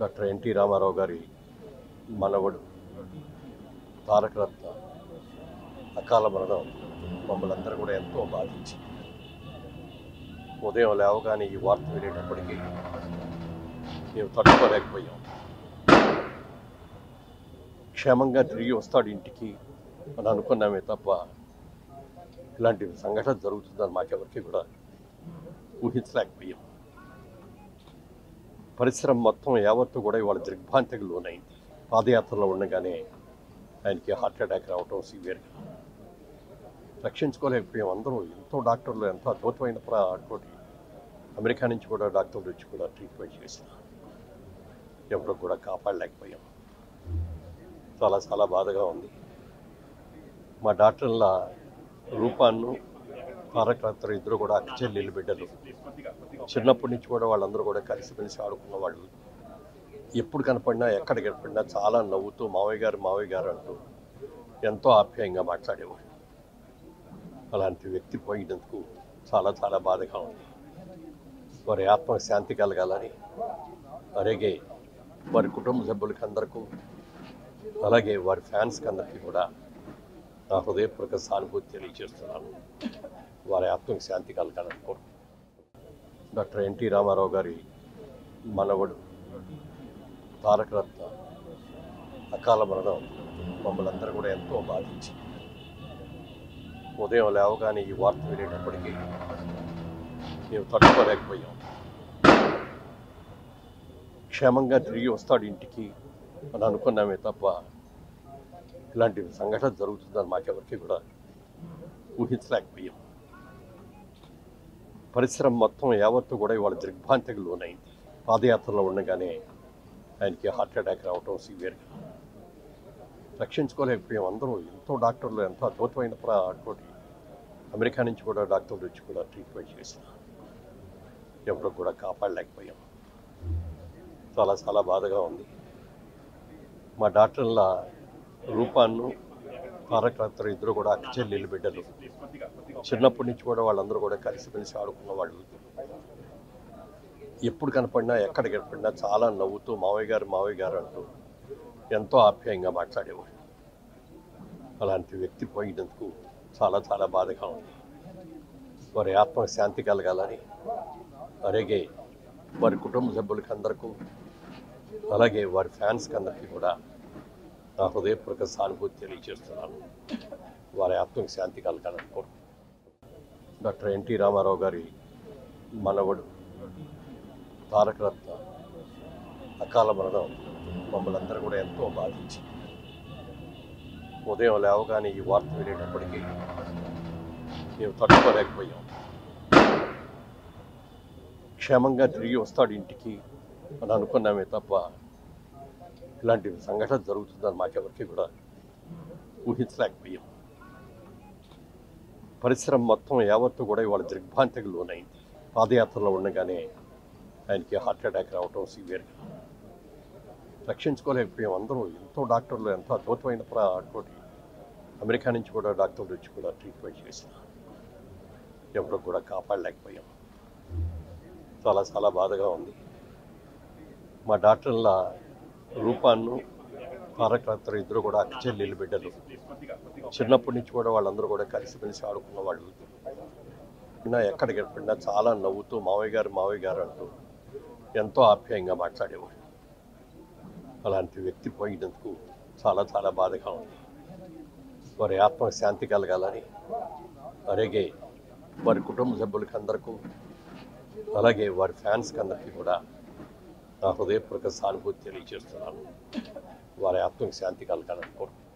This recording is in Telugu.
డాక్టర్ ఎన్టీ రామారావు గారి మనవడు తారక రత్న అకాల మరణం మమ్మల్ని అందరూ కూడా ఎంతో బాధించి ఉదయం లేవగానే ఈ వార్త వినేటప్పటికీ మేము తట్టుకోలేకపోయాం క్షేమంగా తిరిగి వస్తాడు ఇంటికి అని అనుకున్నామే తప్ప ఇలాంటి సంఘటన జరుగుతుందని మాకెవరికి కూడా ఊహించలేకపోయాం పరిశ్రమ మొత్తం యావత్తు కూడా ఇవాళ దిగ్భ్రాంతికి లోనైంది పాదయాత్రలో ఉండగానే ఆయనకి హార్ట్ అటాక్ రావటం సివియర్గా రక్షించుకోలేకపోయాం అందరూ ఎంతో డాక్టర్లు ఎంతో అద్భుతమైన తోటి అమెరికా నుంచి కూడా డాక్టర్లు వచ్చి కూడా ట్రీట్మెంట్ చేసిన ఎవరు కూడా కాపాడలేకపోయాం చాలా చాలా బాధగా ఉంది మా డాక్టర్ల రూపాన్ని తారక రత్న ఇద్దరు కూడా అక్క చెల్లెళ్ళు బిడ్డలు చిన్నప్పటి నుంచి కూడా వాళ్ళందరూ కూడా కలిసిమెలిసి ఆడుకున్న వాళ్ళు ఎప్పుడు కనపడినా ఎక్కడ కనపడినా చాలా నవ్వుతూ మావయ్య గారు మావయ్య గారు అంటూ ఎంతో ఆప్యాయంగా మాట్లాడేవాడు అలాంటి వ్యక్తి పోయినందుకు చాలా చాలా బాధగా ఉంది వారి ఆత్మ శాంతి కలగాలని అలాగే వారి కుటుంబ సభ్యులకి అందరికీ అలాగే వారి ఫ్యాన్స్కి అందరికీ కూడా నా హృదయపూర్వక సానుభూతి తెలియజేస్తున్నాను వారి ఆత్మకి శాంతి కలగాలని కోరు డాక్టర్ ఎన్టీ రామారావు గారి మనవడు తారక రత్న అకాల మరణం మమ్మల్ని అందరూ కూడా ఎంతో బాధించి ఉదయం లేవగానే ఈ వార్త వినేటప్పటికీ మేము తట్టుకోలేకపోయాం క్షేమంగా తిరిగి వస్తాడు ఇంటికి అని అనుకున్నామే తప్ప ఇలాంటి సంఘటన జరుగుతుందని మాకెవరికి కూడా ఊహించలేకపోయాం పరిశ్రమ మొత్తం యావత్తు కూడా ఇవాళ దిగ్భ్రాంతికి లోనైంది పాదయాత్రలో ఉండగానే ఆయనకి హార్ట్ అటాక్ రావటం సివియర్గా రక్షించుకోలేకపోయాం అందరూ ఎంతో డాక్టర్లు ఎంతో అద్భుతమైన తోటి అమెరికా నుంచి కూడా డాక్టర్లు వచ్చి కూడా ట్రీట్మెంట్ చేసిన ఎవరు కూడా కాపాడలేకపోయాం చాలా చాలా బాధగా ఉంది మా డాక్టర్ల రూపాన్ని తారక రత్న ఇద్దరు కూడా అక్క చెల్లెళ్ళు బిడ్డలు చిన్నప్పటి నుంచి కూడా వాళ్ళందరూ కూడా కలిసిమెలిసి ఆడుకున్న వాళ్ళు ఎప్పుడు కనపడినా ఎక్కడ కనపడినా చాలా నవ్వుతూ మావయ్య గారు మావయ్య గారు అంటూ ఎంతో ఆప్యాయంగా మాట్లాడేవాడు అలాంటి వ్యక్తి పోయినందుకు చాలా చాలా బాధగా ఉంది వారి ఆత్మ శాంతి కలగాలని అలాగే వారి కుటుంబ సభ్యులకి అందరికీ అలాగే వారి ఫ్యాన్స్కి అందరికీ కూడా నా హృదయపూర్వక సానుభూతి తెలియజేస్తున్నాను వారి ఆత్మకి శాంతి కలగాలని కోరు డాక్టర్ ఎన్టీ రామారావు గారి మనవడు తారక రత్న అకాల మరణం మమ్మల్ని అందరూ కూడా ఎంతో బాధించి ఉదయం లేవగానే ఈ వార్త వినేటప్పటికీ మేము తట్టుకోలేకపోయాం క్షేమంగా తిరిగి వస్తాడు ఇంటికి అని అనుకున్నామే తప్ప ఇలాంటి సంఘటన జరుగుతుందని మాకెవరికి కూడా ఊహించలేకపోయాం పరిశ్రమ మొత్తం యావత్తు కూడా ఇవాళ దిగ్భ్రాంతికి లోనైంది పాదయాత్రలో ఉండగానే ఆయనకి హార్ట్ అటాక్ రావటం సివియర్గా రక్షించుకోలేకపోయాం అందరూ ఎంతో డాక్టర్లు ఎంతో అద్భుతమైన తోటి అమెరికా నుంచి కూడా డాక్టర్లు వచ్చి కూడా ట్రీట్మెంట్ చేసిన ఎవరు కూడా కాపాడలేకపోయాం చాలా చాలా బాధగా ఉంది మా డాక్టర్ల రూపాన్ని తారక రత్న ఇద్దరు కూడా అక్క చెల్లెళ్ళు బిడ్డలు చిన్నప్పటి నుంచి కూడా వాళ్ళందరూ కూడా కలిసిమెలిసి ఆడుకున్న వాళ్ళు అయినా ఎక్కడ కనపడినా చాలా నవ్వుతూ మావయ్య గారు మావయ్య గారు అంటూ ఎంతో ఆప్యాయంగా మాట్లాడేవాడు అలాంటి వ్యక్తి పోయినందుకు చాలా చాలా బాధగా ఉంది వారి ఆత్మ శాంతి కలగాలని అలాగే వారి కుటుంబ సభ్యులకి అందరికీ అలాగే వారి ఫ్యాన్స్కి అందరికీ కూడా నా హృదయపూర్వక సానుభూతి తెలియజేస్తున్నాను వారి ఆత్మకి శాంతి కలగాలని కోరు